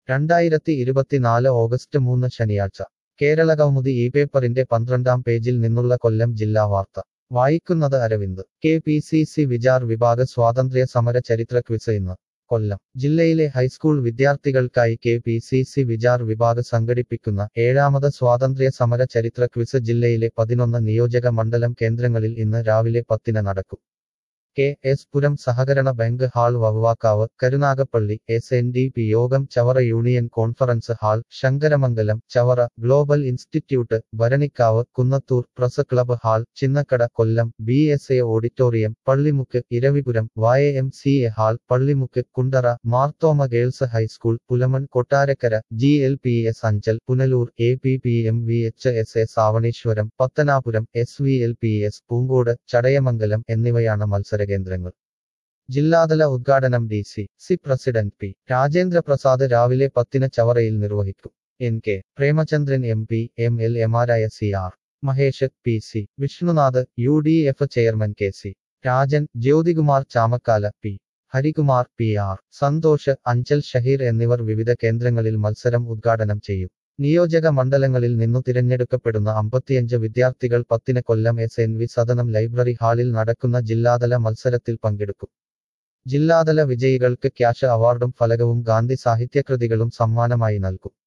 രണ്ടായിരത്തി ഇരുപത്തിനാല് ഓഗസ്റ്റ് മൂന്ന് ശനിയാഴ്ച കേരള കൗമുദി ഈ പേപ്പറിന്റെ പന്ത്രണ്ടാം പേജിൽ നിന്നുള്ള കൊല്ലം ജില്ലാ വാർത്ത വായിക്കുന്നത് Aravind K P C C Vichar Vibhag സ്വാതന്ത്ര്യ സമര ചരിത്ര ക്വിസ് ഇന്ന് കൊല്ലം ജില്ലയിലെ ഹൈസ്കൂൾ വിദ്യാർത്ഥികൾക്കായി K P C C Vichar Vibhag സംഘടിപ്പിക്കുന്ന ഏഴാമത് സ്വാതന്ത്ര്യ സമര ചരിത്ര ക്വിസ് ജില്ലയിലെ പതിനൊന്ന് നിയോജക മണ്ഡലം കേന്ദ്രങ്ങളിൽ ഇന്ന് രാവിലെ പത്തിന് നടക്കും കെ എസ് പുരം സഹകരണ bank hall Vavvakkavu Karunagappally S N D P യോഗം Chavara union conference hall Sankaramangalam Chavara global institute Bharanikkavu Kunnathur press club hall Chinnakada Kollam B S A auditorium Pallimukku Iravipuram Y M C A hall Pallimukku Kundara Marthoma girls high school Pulamon Kottarakkara G L P S Anchal Punalur A P P M V H S A Savaneeswaram Pathanapuram S V L P S Poonkode Chadayamangalam എന്നിവയാണ് മത്സര കേന്ദ്രങ്ങൾ ജില്ലാതല ഉദ്ഘാടനം D C C president P Rajendra Prasad രാവിലെ പത്തിന് ചവറയിൽ നിർവഹിക്കും N K Premachandran M P M L എമാരായ C R Mahesh P C Vishnunath U D F chairman K C Rajan Jyothikumar Chamakkala P Harikumar P R Santhosh Anchal Shaheer എന്നിവർ വിവിധ കേന്ദ്രങ്ങളിൽ മത്സരം ഉദ്ഘാടനം ചെയ്യും നിയോജക മണ്ഡലങ്ങളിൽ നിന്നു തിരഞ്ഞെടുക്കപ്പെടുന്ന അമ്പത്തിയഞ്ച് വിദ്യാർത്ഥികൾ പത്തിന് Kollam S N V Sadanam library ഹാളിൽ നടക്കുന്ന ജില്ലാതല മത്സരത്തിൽ പങ്കെടുക്കും ജില്ലാതല വിജയികൾക്ക് ക്യാഷ് അവാർഡും ഫലകവും ഗാന്ധി സാഹിത്യകൃതികളും സമ്മാനമായി നൽകും